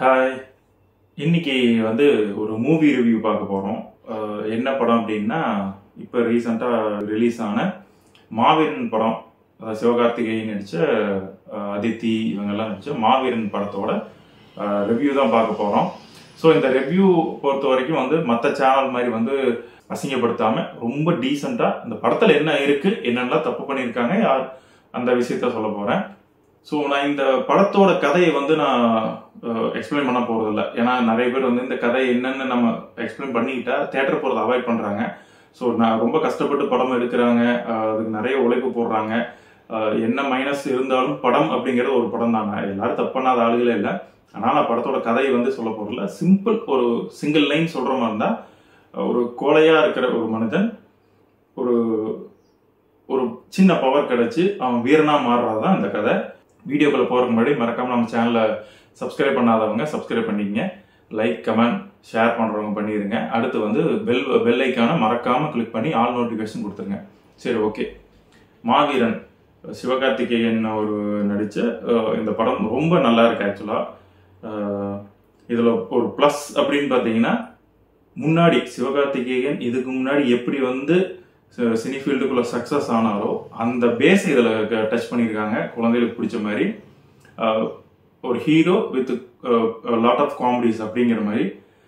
hi இன்னைக்கு வந்து ஒரு மூவி ரிவ்யூ பார்க்க போகிறோம் என்ன படம் அப்படின்னா இப்போ ரீசெண்டாக ரிலீஸ் ஆன மாவீரன் படம் அதாவது சிவகார்த்திகேயன் நடித்த அதித்தி இவங்கெல்லாம் நடித்த மாவீரன் படத்தோட ரிவ்யூ தான் பார்க்க போகிறோம் ஸோ இந்த ரிவ்யூ பொறுத்த வரைக்கும் வந்து மற்ற சேனல் மாதிரி வந்து அசிங்கப்படுத்தாமல் ரொம்ப டீசெண்டாக இந்த படத்தில் என்ன இருக்குது என்னென்னலாம் தப்பு பண்ணியிருக்காங்க யார் அந்த விஷயத்த சொல்ல போகிறேன் ஸோ நான் இந்த படத்தோட கதையை வந்து நான் எக்ஸ்பிளைன் பண்ண போகிறதில்ல ஏன்னா நிறைய பேர் வந்து இந்த கதை என்னன்னு நம்ம எக்ஸ்பிளைன் பண்ணிக்கிட்டா தேட்டர் போகிறத அவாய்ட் பண்ணுறாங்க ஸோ நான் ரொம்ப கஷ்டப்பட்டு படம் எடுக்கிறாங்க அஹ் அதுக்கு நிறைய உழைப்பு போடுறாங்க அஹ் என்ன மைனஸ் இருந்தாலும் படம் அப்படிங்கிறது ஒரு படம் தான் நான் எல்லாரும் தப்பு பண்ணாத ஆளுகளே இல்லை ஆனால் நான் படத்தோட கதையை வந்து சொல்ல போகிறதில்ல சிம்பிள் ஒரு சிங்கிள் லைன் சொல்கிற மாதிரி இருந்தால் ஒரு கோழையாக இருக்கிற ஒரு மனிதன் ஒரு ஒரு சின்ன பவர் கிடைச்சி அவன் வீரனா மாறுறது தான் இந்த கதை வீடியோக்குள்ள போகிறதுக்கு முன்னாடி மறக்காம நம்ம சேனலை சப்ஸ்கிரைப் பண்ணாதவங்க சப்ஸ்கிரைப் பண்ணிக்கங்க லைக் கமெண்ட் ஷேர் பண்ணுறவங்க பண்ணிடுங்க அடுத்து வந்து பெல் பெல் ஐக்கான மறக்காம கிளிக் பண்ணி ஆல் நோட்டிஃபிகேஷன் கொடுத்துருங்க சரி ஓகே மாவீரன் சிவகார்த்திகேயன் ஒரு நடித்த இந்த படம் ரொம்ப நல்லா இருக்கு ஆக்சுவலாக இதில் ஒரு ப்ளஸ் அப்படின்னு பார்த்தீங்கன்னா முன்னாடி சிவகார்த்திகேயன் இதுக்கு முன்னாடி எப்படி வந்து சினி ஃபீல்டுக்குள்ள சக்ஸஸ் ஆனாரோ அந்த பேஸ் இதில் டச் பண்ணியிருக்காங்க குழந்தைகளுக்கு பிடிச்ச மாதிரி அஹ், ஒரு hero with lot of comedies அப்படிங்கிற மாதிரி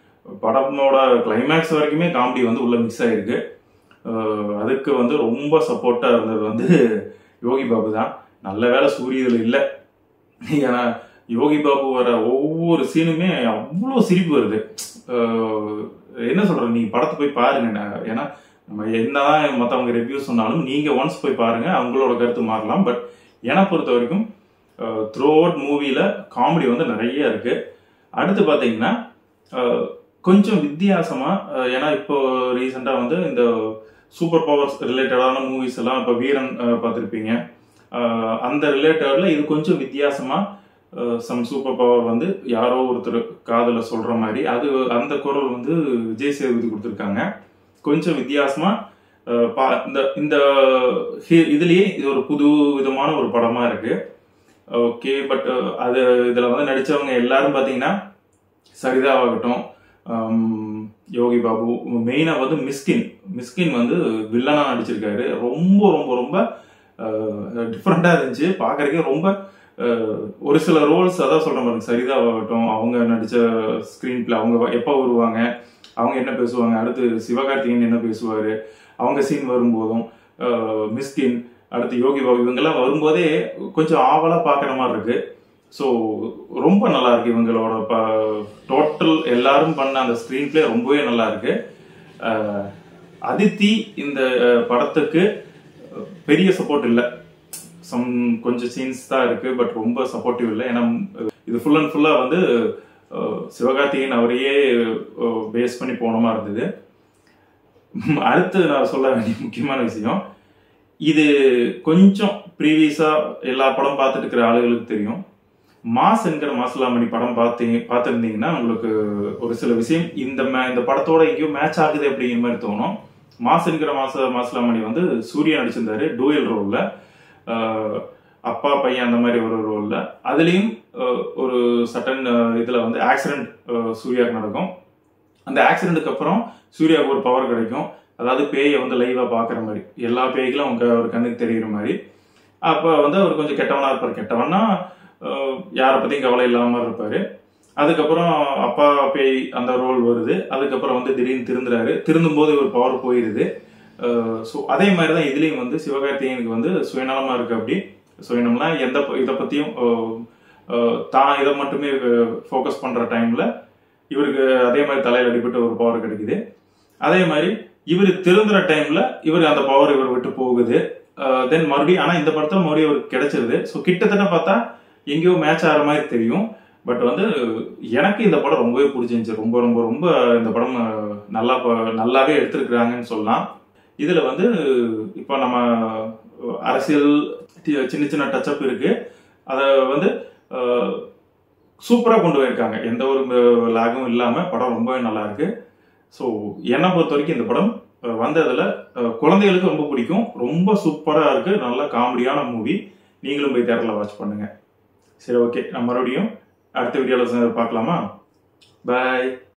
படமோட கிளைமேக்ஸ் வரைக்குமே காமெடி வந்து உள்ள மிக்ஸ் ஆயிருக்கு அஹ், அதுக்கு வந்து ரொம்ப சப்போர்ட்டாக இருந்தது வந்து யோகி பாபு தான் நல்ல வேளை சூரிய இதில் இல்லை ஏன்னா யோகி பாபு வர ஒவ்வொரு சீனுமே அவ்வளோ சிரிப்பு வருது அஹ், என்ன சொல்றது நீங்க படத்தை போய் பாருங்க நான் ஏன்னா நம்ம என்னதான் மற்றவங்க ரிவ்யூ சொன்னாலும் நீங்க ஒன்ஸ் போய் பாருங்க அவங்களோட கருத்து மாறலாம் பட் என்னை பொறுத்த வரைக்கும் த்ரூ அவுட் மூவியில காமெடி வந்து நிறைய இருக்கு அடுத்து பாத்தீங்கன்னா அஹ், கொஞ்சம் வித்தியாசமா அஹ், ஏன்னா இப்போ ரீசெண்டா வந்து இந்த சூப்பர் பவர்ஸ் ரிலேட்டடான மூவிஸ் எல்லாம் இப்போ வீரன் அஹ், பார்த்திருப்பீங்க அஹ், அந்த ரிலேட்டட்ல இது கொஞ்சம் வித்தியாசமா சம் சூப்பர் பவர் வந்து யாரோ ஒருத்தர் காதல சொல்ற மாதிரி அது அந்த குரல் வந்து விஜய் சேதுபதி கொடுத்துருக்காங்க கொஞ்சம் வித்தியாசமா அஹ், பா- இந்த இந்த ஹி- இதுலயே இது ஒரு புது விதமான ஒரு படமா இருக்கு ஓகே பட் அது இதுல வந்து நடிச்சவங்க எல்லாரும் பாத்தீங்கன்னா சரிதாவாகட்டும் ஆம், யோகி பாபு மெயினா வந்து மிஸ்கின் மிஸ்கின் வந்து வில்லனா நடிச்சிருக்காரு ரொம்ப ரொம்ப ரொம்ப டிஃப்ரெண்டா இருந்துச்சு பார்க்கறதுக்கே ரொம்ப அஹ், ஒரு சில ரோல்ஸ் அதான் சொல்ற மாதிரி சரிதாவாகட்டும் அவங்க நடிச்ச ஸ்கிரீன் பிளே அவங்க எப்போ வருவாங்க அவங்க என்ன பேசுவாங்க அடுத்து சிவகார்த்திகேயன் என்ன பேசுவாரு அவங்க சீன் வரும்போதும் அஹ், மிஸ்கின் அடுத்து யோகி பாபு இவங்கெல்லாம் வரும்போதே கொஞ்சம் ஆவலா பார்க்குற மாதிரி இருக்கு ஸோ ரொம்ப நல்லா இருக்கு இவங்களோட டோட்டல் எல்லாரும் பண்ண அந்த ஸ்க்ரீன் பிளே ரொம்பவே நல்லா இருக்கு அஹ், அதித்தி இந்த அஹ், படத்துக்கு பெரிய சப்போர்ட் இல்லை சம் கொஞ்சம் சீன்ஸ் தான் இருக்கு பட் ரொம்ப சப்போர்ட்டிவ் இல்லை ஏன்னா இது ஃபுல் அண்ட் ஃபுல்லா வந்து அஹ், சிவகார்த்திகேயன் அவரையே பேஸ் பண்ணி போன மாதிரி இருந்தது ம், அடுத்து நான் சொல்ல வேண்டிய முக்கியமான விஷயம் இது கொஞ்சம் ப்ரீவியஸா எல்லா படம் பார்த்துட்டு இருக்கிற ஆளுகளுக்கு தெரியும் மாஸ் என்கிற மாசலாமணி படம் பார்த்தீங்க பார்த்துருந்தீங்கன்னா உங்களுக்கு ஒரு சில விஷயம் இந்த மே- இந்த படத்தோட எங்கேயோ மேட்ச் ஆகுது அப்படிங்கிற மாதிரி தோணும் மாஸ் என்கிற மாச மாசலாமணி வந்து சூர்யா நடிச்சிருந்தாரு டூயல் ரோல்ல அப்பா பையன் அந்த மாதிரி ஒரு ரோல்ல அதுலயும் அஹ், ஒரு சட்டன் இதுல வந்து ஆக்சிடென்ட் சூர்யாவுக்கு நடக்கும் அந்த ஆக்சிடென்ட்டுக்கு அப்புறம் சூர்யாவுக்கு ஒரு பவர் கிடைக்கும் அதாவது பேயை வந்து லைவா பாக்குற மாதிரி எல்லா பேய்களும் அவங்க ஒரு கண்ணுக்கு தெரியுற மாதிரி அப்ப வந்து அவர் கொஞ்சம் கெட்டவனா இருப்பார் கெட்டவனா அஹ், யாரை பத்தியும் கவலை இல்லாம இருப்பாரு அதுக்கப்புறம் அப்பா பேய் அந்த ரோல் வருது அதுக்கப்புறம் வந்து திடீர்னு திருந்துறாரு திருந்தும் போது ஒரு பவர் போயிருது ஸோ அதே மாதிரி தான் இதுலேயும் வந்து சிவகார்த்திகேயனுக்கு வந்து சுயநலமா இருக்கு அப்படி சுயநலம்னா எந்த ப- இதை பத்தியும் அஹ், அஹ், தான் இதை மட்டுமே ஃபோக்கஸ் பண்ற டைம்ல இவருக்கு அதே மாதிரி தலையில அடிபட்டு ஒரு பவர் கிடைக்குது அதே மாதிரி இவர் திருந்துற டைம்ல இவர் அந்த பவர் இவர் விட்டு போகுது தென் மறுபடியும் ஆனா இந்த படத்துல மறுபடியும் அவருக்கு கிடைச்சிருது ஸோ கிட்டத்தட்ட பார்த்தா எங்கேயோ மேட்ச் ஆகிற மாதிரி தெரியும் பட் வந்து எனக்கு இந்த படம் ரொம்பவே பிடிச்சிருந்துச்சு ரொம்ப ரொம்ப ரொம்ப இந்த படம் அஹ், நல்லா ப- நல்லாவே எடுத்திருக்கிறாங்கன்னு சொல்லலாம் இதுல வந்து இப்போ நம்ம அரசியல் தி- சின்ன சின்ன டச்சப் இருக்கு அதை வந்து சூப்பராக கொண்டு போயிருக்காங்க எந்த ஒரு லாகும் இல்லாமல் படம் ரொம்பவே நல்லா இருக்கு ஸோ என்னை பொறுத்த வரைக்கும் இந்த படம் அஹ், வந்ததுல அஹ், குழந்தைகளுக்கு ரொம்ப பிடிக்கும் ரொம்ப சூப்பராக இருக்கு நல்ல காமெடியான மூவி நீங்களும் போய் தேட்டரில் வாட்ச் பண்ணுங்க சரி ஓகே நான் மறுபடியும் அடுத்த வீடியோவில் பார்க்கலாமா பாய்